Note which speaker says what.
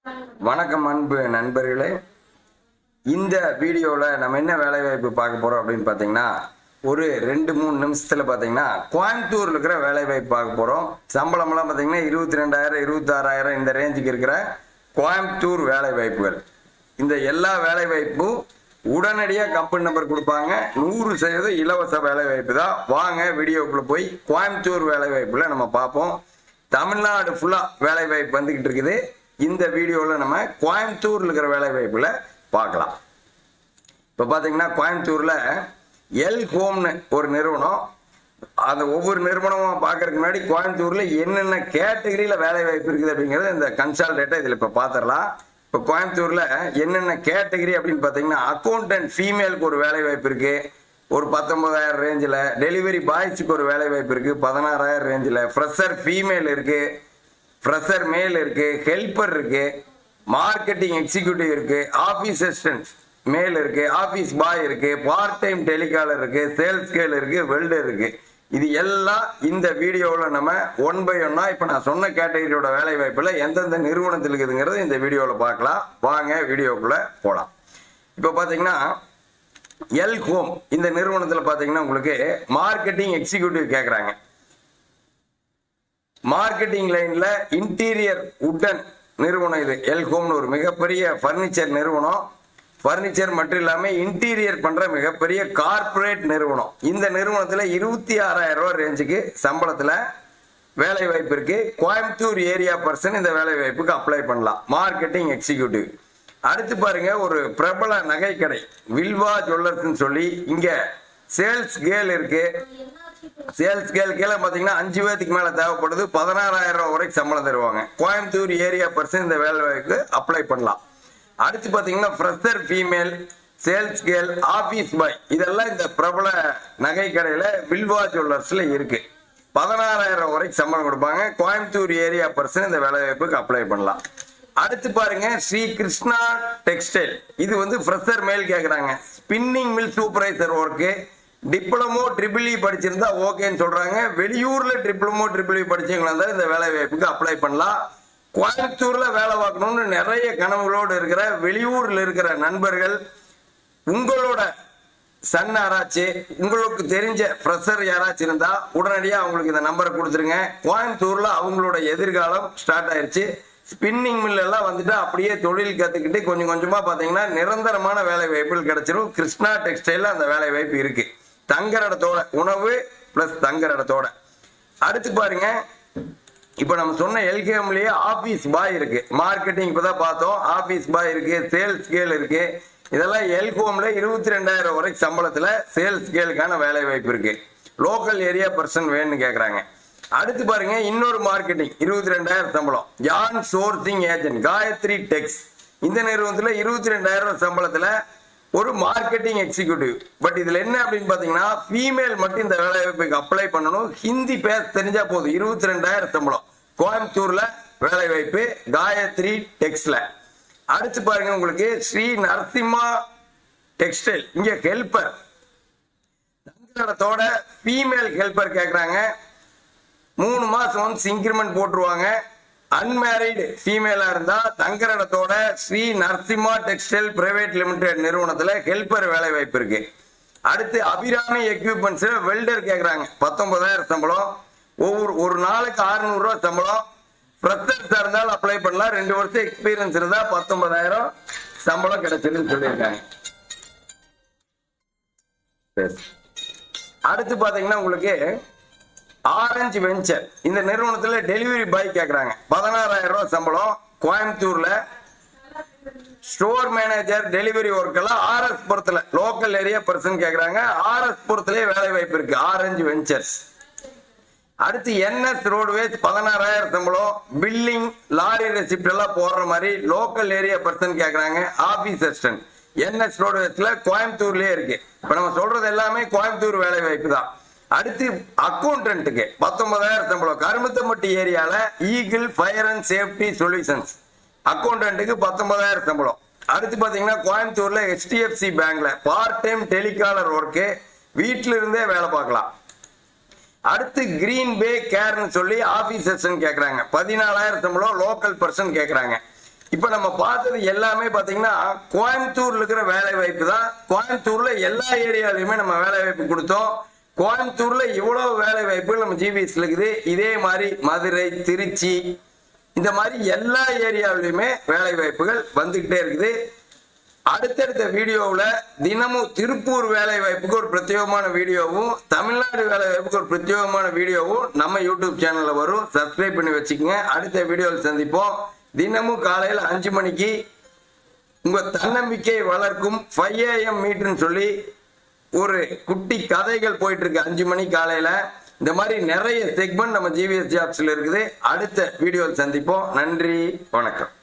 Speaker 1: வணக்கம் அன்பு நண்பர்களே இந்த வீடியோவில் நம்ம என்ன வேலைவாய்ப்பு பார்க்க போகிறோம் அப்படின்னு பார்த்தீங்கன்னா ஒரு ரெண்டு மூணு நிமிஷத்தில் பார்த்தீங்கன்னா கோயம்புத்தூரில் இருக்கிற வேலைவாய்ப்பு பார்க்க போகிறோம் சம்பளமெல்லாம் பார்த்தீங்கன்னா இருபத்தி ரெண்டாயிரம் இருபத்தாறாயிரம் இந்த ரேஞ்சுக்கு இருக்கிற கோயம்புத்தூர் வேலைவாய்ப்புகள் இந்த எல்லா வேலைவாய்ப்பும் உடனடியாக கம்பெனி நம்பர் கொடுப்பாங்க நூறு சதவீதம் இலவச வேலைவாய்ப்பு தான் வாங்க வீடியோக்குள்ளே போய் கோயம்புத்தூர் வேலைவாய்ப்பில் நம்ம பார்ப்போம் தமிழ்நாடு ஃபுல்லாக வேலைவாய்ப்பு வந்துக்கிட்டு இருக்குது இந்த வீடியோவில் நம்ம கோயம்புத்தூரில் இருக்கிற வேலைவாய்ப்பில் பார்க்கலாம் இப்போ பார்த்தீங்கன்னா கோயம்புத்தூரில் எல் ஹோம்னு ஒரு நிறுவனம் அந்த ஒவ்வொரு நிறுவனமும் பார்க்கறதுக்கு முன்னாடி கோயம்புத்தூரில் என்னென்ன கேட்டகரியில் வேலை வாய்ப்பு இருக்குது அப்படிங்கிறத இந்த கன்சால்டேட்டை இதில் இப்போ பார்த்துடலாம் இப்போ கோயம்புத்தூரில் என்னென்ன கேட்டகரி அப்படின்னு பார்த்தீங்கன்னா அக்கௌண்டன்ட் ஃபீமேலுக்கு ஒரு வேலை வாய்ப்பு இருக்குது ஒரு பத்தொன்பதாயிரம் ரேஞ்சில் டெலிவரி பாய்ஸுக்கு ஒரு வேலை வாய்ப்பு இருக்குது பதினாறாயிரம் ரேஞ்சில் ஃப்ரெஷர் ஃபீமேல் இருக்குது ஃப்ரெஷர் மேல் இருக்குது ஹெல்ப்பர் இருக்குது மார்க்கெட்டிங் எக்ஸிக்யூட்டிவ் இருக்குது ஆஃபீஸ் அசிஸ்டன்ட் மேல் இருக்குது ஆஃபீஸ் பாய் இருக்குது பார்ட் டைம் டெலிகாலர் இருக்குது சேல்ஸ் கேள் இருக்குது வெல்டர் இருக்குது இது எல்லாம் இந்த வீடியோவில் நம்ம ஒன் பை ஒன்னா இப்போ நான் சொன்ன கேட்டகரியோட வேலை வாய்ப்பில் எந்தெந்த நிறுவனத்தில் இருக்குதுங்கிறத இந்த வீடியோவில் பார்க்கலாம் வாங்க வீடியோக்குள்ளே போகலாம் இப்போ பார்த்தீங்கன்னா எல் ஹோம் இந்த நிறுவனத்தில் பார்த்தீங்கன்னா உங்களுக்கு மார்க்கெட்டிங் எக்ஸிக்யூட்டிவ் கேட்குறாங்க மார்க்கெட்டிங் லைன்ல இன்டீரியர் உட்டன் நிறுவனம் இது எல்ஹோம்னு ஒரு மிகப்பெரிய ஃபர்னிச்சர் நிறுவனம் ஃபர்னிச்சர் மட்டும் இல்லாமல் இன்டீரியர் பண்ற மிகப்பெரிய கார்ப்பரேட் நிறுவனம் இந்த நிறுவனத்தில் இருபத்தி ஆறாயிரம் ரூபாய் ரேஞ்சுக்கு சம்பளத்தில் வேலை வாய்ப்பு இருக்கு கோயம்புத்தூர் ஏரியா பர்சன் இந்த வேலை வாய்ப்புக்கு அப்ளை பண்ணலாம் மார்க்கெட்டிங் எக்ஸிக்யூட்டிவ் அடுத்து பாருங்க ஒரு பிரபல நகை கடை வில்வா ஜுவல்லர்ஸ்னு சொல்லி இங்க சேல்ஸ் கேல் இருக்கு சேல்ஸ் கேள் கீழே பார்த்தீங்கன்னா அஞ்சு பேத்துக்கு மேலே தேவைப்படுது பதினாறாயிரம் ரூபாய் வரைக்கும் சம்பளம் தருவாங்க கோயம்புத்தூர் ஏரியா பர்சன் இந்த வேலை வாய்ப்புக்கு அப்ளை பண்ணலாம் அடுத்து பார்த்தீங்கன்னா fresher female sales girl office boy இதெல்லாம் இந்த பிரபல நகை கடையில் வில்வா ஜுவல்லர்ஸில் இருக்கு பதினாறாயிரம் வரைக்கும் சம்பளம் கொடுப்பாங்க கோயம்புத்தூர் ஏரியா பர்சன் இந்த வேலை வாய்ப்புக்கு அப்ளை பண்ணலாம் அடுத்து பாருங்க ஸ்ரீ கிருஷ்ணா டெக்ஸ்டைல் இது வந்து ஃப்ரெஷர் மேல் கேட்குறாங்க spinning mill supervisor work diploma triple E படிச்சிருந்தா ஓகேன்னு சொல்றாங்க வெளியூர்ல டிப்ளமோ ட்ரிபிள் இ படிச்சவங்களா இருந்தா இந்த வேலை வாய்ப்புக்கு அப்ளை பண்ணலாம் கோயம்புத்தூர்ல வேலை பார்க்கணும்னு நிறைய கனவுகளோடு இருக்கிற வெளியூர்ல இருக்கிற நண்பர்கள் உங்களோட சன் யாராச்சு உங்களுக்கு தெரிஞ்ச ஃப்ரெஷர் யாராச்சும் இருந்தா உடனடியாக அவங்களுக்கு இந்த நம்பரை கொடுத்துருங்க கோயம்புத்தூர்ல அவங்களோட எதிர்காலம் ஸ்டார்ட் ஆயிருச்சு ஸ்பின்னிங் மில் எல்லாம் வந்துட்டு அப்படியே தொழில் கத்துக்கிட்டு கொஞ்சம் கொஞ்சமா பாத்தீங்கன்னா நிரந்தரமான வேலை வாய்ப்புகள் கிடைச்சிரும் கிருஷ்ணா டெக்ஸ்டைல்ல அந்த வேலை வாய்ப்பு இருக்கு தங்குற இடத்தோட உணவு பிளஸ் தங்குற இடத்தோட அடுத்து பாருங்க இப்போ நம்ம சொன்ன எல்கேஎம்லயே ஆபீஸ் பாய் இருக்கு மார்க்கெட்டிங் இப்பதான் பார்த்தோம் ஆபீஸ் பாய் இருக்கு சேல்ஸ் ஸ்கேல் இருக்கு இதெல்லாம் எல்கோம்ல இருபத்தி ரெண்டாயிரம் வரைக்கும் சம்பளத்துல சேல்ஸ் ஸ்கேலுக்கான வேலை வாய்ப்பு இருக்கு லோக்கல் ஏரியா பர்சன் வேணும்னு கேக்குறாங்க அடுத்து பாருங்க இன்னொரு மார்க்கெட்டிங் இருபத்தி ரெண்டாயிரம் சம்பளம் யான் சோர்சிங் ஏஜென்ட் காயத்ரி டெக்ஸ் இந்த நிறுவனத்துல இருபத்தி ரெண்டாயிரம் சம்பளத்துல ஒரு மார்க்கெட்டிங் எக்ஸிக்யூட்டிவ் பட் இதுல என்ன அப்படின்னு பாத்தீங்கன்னா ஃபீமேல் மட்டும் இந்த வேலை வாய்ப்புக்கு அப்ளை பண்ணணும் ஹிந்தி பேச தெரிஞ்சா போதும் இருபத்தி ரெண்டாயிரம் சம்பளம் கோயம்புத்தூர்ல வேலை வாய்ப்பு காயத்ரி டெக்ஸ்ல அடுத்து பாருங்க உங்களுக்கு ஸ்ரீ நரசிம்மா டெக்ஸ்டைல் இங்க ஹெல்பர் தங்கடத்தோட ஃபீமேல் ஹெல்பர் கேக்குறாங்க மூணு மாசம் வந்து இன்க்ரிமெண்ட் போட்டுருவாங்க அன்மேரிடு ஃபீமேலா இருந்தா தங்குற இடத்தோட Shri Narasimha textile private limited நிறுவனத்துல ஹெல்பர் வேலை வாய்ப்பு இருக்கு அடுத்து அபிராமி எக்யூப்மெண்ட்ஸ் வெல்டர் கேக்குறாங்க பத்தொன்பதாயிரம் சம்பளம் ஒவ்வொரு ஒரு நாளைக்கு 600 ரூபாய் சம்பளம் ஃப்ரெஷர்ஸா இருந்தாலும் அப்ளை பண்ணலாம் ரெண்டு வருஷம் எக்ஸ்பீரியன்ஸ் இருந்தா பத்தொன்பதாயிரம் சம்பளம் கிடைச்சிருன்னு சொல்லியிருக்காங்க சரி. அடுத்து பாத்தீங்கன்னா உங்களுக்கு ஆரஞ்சு வெஞ்சர் இந்த நிறுவனத்துல டெலிவரி பாய் கேக்குறாங்க பதினாறாயிரம் ரூபாய் சம்பளம் கோயம்புத்தூர்ல ஸ்டோர் மேனேஜர் டெலிவரி ஒர்க் எல்லாம் ஆர்எஸ் புறத்துல லோக்கல் ஏரியா பர்சன் கேக்குறாங்க ஆர்எஸ் புறத்திலே வேலை வாய்ப்பு இருக்கு ஆரஞ்சு வெஞ்சர்ஸ் அடுத்து என்எஸ் ரோடுவேஸ் பதினாறாயிரம் சம்பளம் பில்லிங் லாரி ரெசிப்ட் எல்லாம் போடுற மாதிரி லோக்கல் ஏரியா பர்சன் கேக்குறாங்க ஆபீஸ் அசிஸ்டன்ட் என்எஸ் ரோடுவேஸ்ல கோயம்புத்தூர்லயே இருக்கு இப்ப நம்ம சொல்றது எல்லாமே கோயம்புத்தூர் வேலை வாய்ப்பு தான் அடுத்து அக்கௌண்டன்ட்டுக்கு பத்தொன்பதாயிரம் சம்பளம் கருமத்தம்பட்டி ஏரியால eagle fire and safety solutions அக்கௌண்டன்ட்டுக்கு பத்தொன்பதாயிரம் சம்பளம் அடுத்து பாத்தீங்கன்னா கோயம்புத்தூர்ல ஹெச்டிஎஃப்சி பேங்க்ல பார்ட் டைம் டெலிகாலர் ஒர்க்கு வீட்டில இருந்தே வேலை பார்க்கலாம் அடுத்து கிரீன் பே கேர்னு சொல்லி ஆபீஸ் செக்ஷன் கேக்குறாங்க பதினாலாயிரம் சம்பளம் லோக்கல் பர்சன் கேக்குறாங்க இப்ப நம்ம பார்த்தது எல்லாமே பாத்தீங்கன்னா கோயம்புத்தூர்ல இருக்கிற வேலை வாய்ப்பு தான் கோயம்புத்தூர்ல எல்லா ஏரியாலையுமே நம்ம வேலை வாய்ப்பு கொடுத்தோம் கோயம்புத்தூர்ல இவ்வளவு வேலை வாய்ப்புகள் நம்ம ஜிபிஎஸ்ல இருக்குது இதே மாதிரி மதுரை திருச்சி இந்த மாதிரி எல்லா ஏரியாவிலுமே வேலை வாய்ப்புகள் வந்துகிட்டே இருக்குது அடுத்தடுத்த வீடியோவில் தினமும் திருப்பூர் வேலை வாய்ப்புக்கு ஒரு பிரத்யேகமான வீடியோவும் தமிழ்நாடு வேலை வாய்ப்புக்கு ஒரு பிரத்யேகமான வீடியோவும் நம்ம யூடியூப் சேனல்ல வரும் சப்ஸ்கிரைப் பண்ணி வச்சுக்கோங்க அடுத்த வீடியோவில் சந்திப்போம் தினமும் காலையில் அஞ்சு மணிக்கு உங்க தன்னம்பிக்கை வளர்க்கும் ஃபைவ் ஏஎம் மீட்ருன்னு சொல்லி ஒரு குட்டி கதைகள் போயிட்டு இருக்கு அஞ்சு மணி காலையில இந்த மாதிரி நிறைய செக்மெண்ட் நம்ம ஜிவிஎஸ் ஜாப்ஸ்ல இருக்குது அடுத்த வீடியோவில் சந்திப்போம் நன்றி வணக்கம்